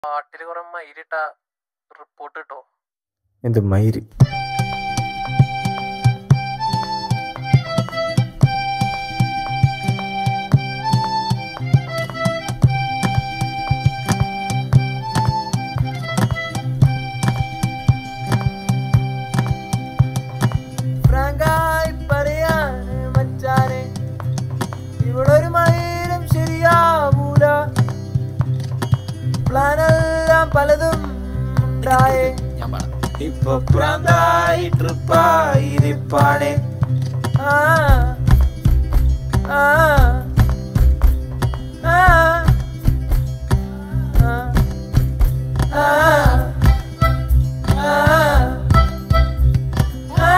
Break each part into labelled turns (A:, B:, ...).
A: പാട്ടില് കുറെ മയിലിട്ട റിപ്പോർട്ട് കിട്ടോ
B: എന്ത് മയിര്
C: ഫ്രാങ്കായി പറയാണ് മച്ചാനെ ഇവിടെ ഒരു മയിലും ശരിയാവൂല പ്ലാനെല്ലാം പലതും ഉണ്ടായേ ഇപ്പൊ പ്രാന്തായി ട്രിപ്പായിരിപ്പാണേ ആ ആ ആ ആ ആ ആ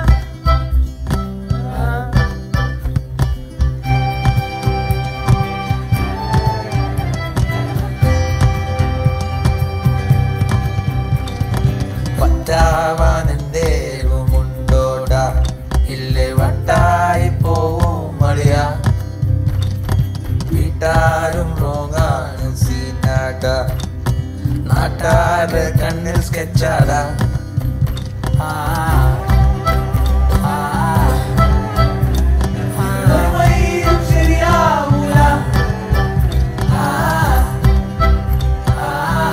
C: പറ്റാവാനെന്തേവുമുണ്ടോട ഇല്ലേ വട്ടായി പോവും മളിയ വീട്ടാരും റോങ്ങാണ് സീനാട്ട നാട്ടാറ് കണ്ണിൽ സ്കെച്ചാട ആ ആ ഒരു വഴിയും ശരിയാവൂല ആ ആ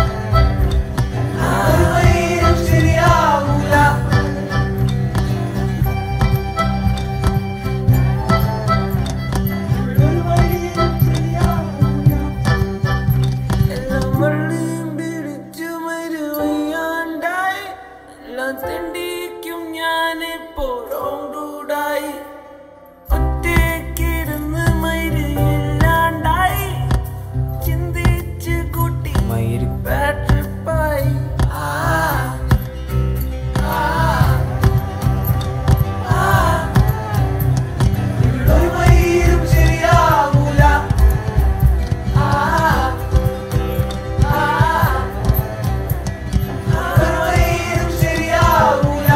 C: ഒരു വഴിയും ശരിയാവൂല ഒരു വഴിയും ശരിയാവൂല എല്ലാം വള്ളിയും പിടിച്ചു മരുവയ്യാണ്ടായി എല്ലാം തെണ്ടിക്കും ഞാനിപ്പോ റോണ്ടൂടായി ഒറ്റയ്ക്കിരുന്ന് മരുയില്ലാണ്ടായി ചിന്തിച്ച് കൂട്ടി
B: മയിര്
C: ബാറ്ററിപ്പായി ആ ആ ആ ഒരു വഴിയും ശരിയാവൂല ആ ആ ഒരു വഴിയും ശരിയാവൂല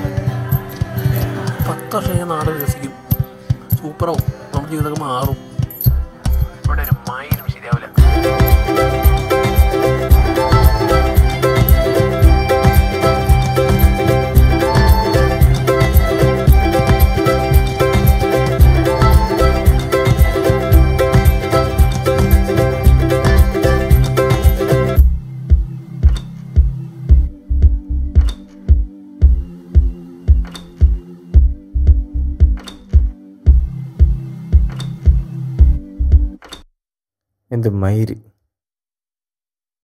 A: പത്ത് വർഷം കഴിഞ്ഞാൽ നാട് വികസിക്കും സൂപ്പറാവും നമ്മുടെ ജീവിതമൊക്കെ മാറും ഇവിടെ ഒരു മയിലും ശരിയാവില്ല
B: എന്ത് മയിര്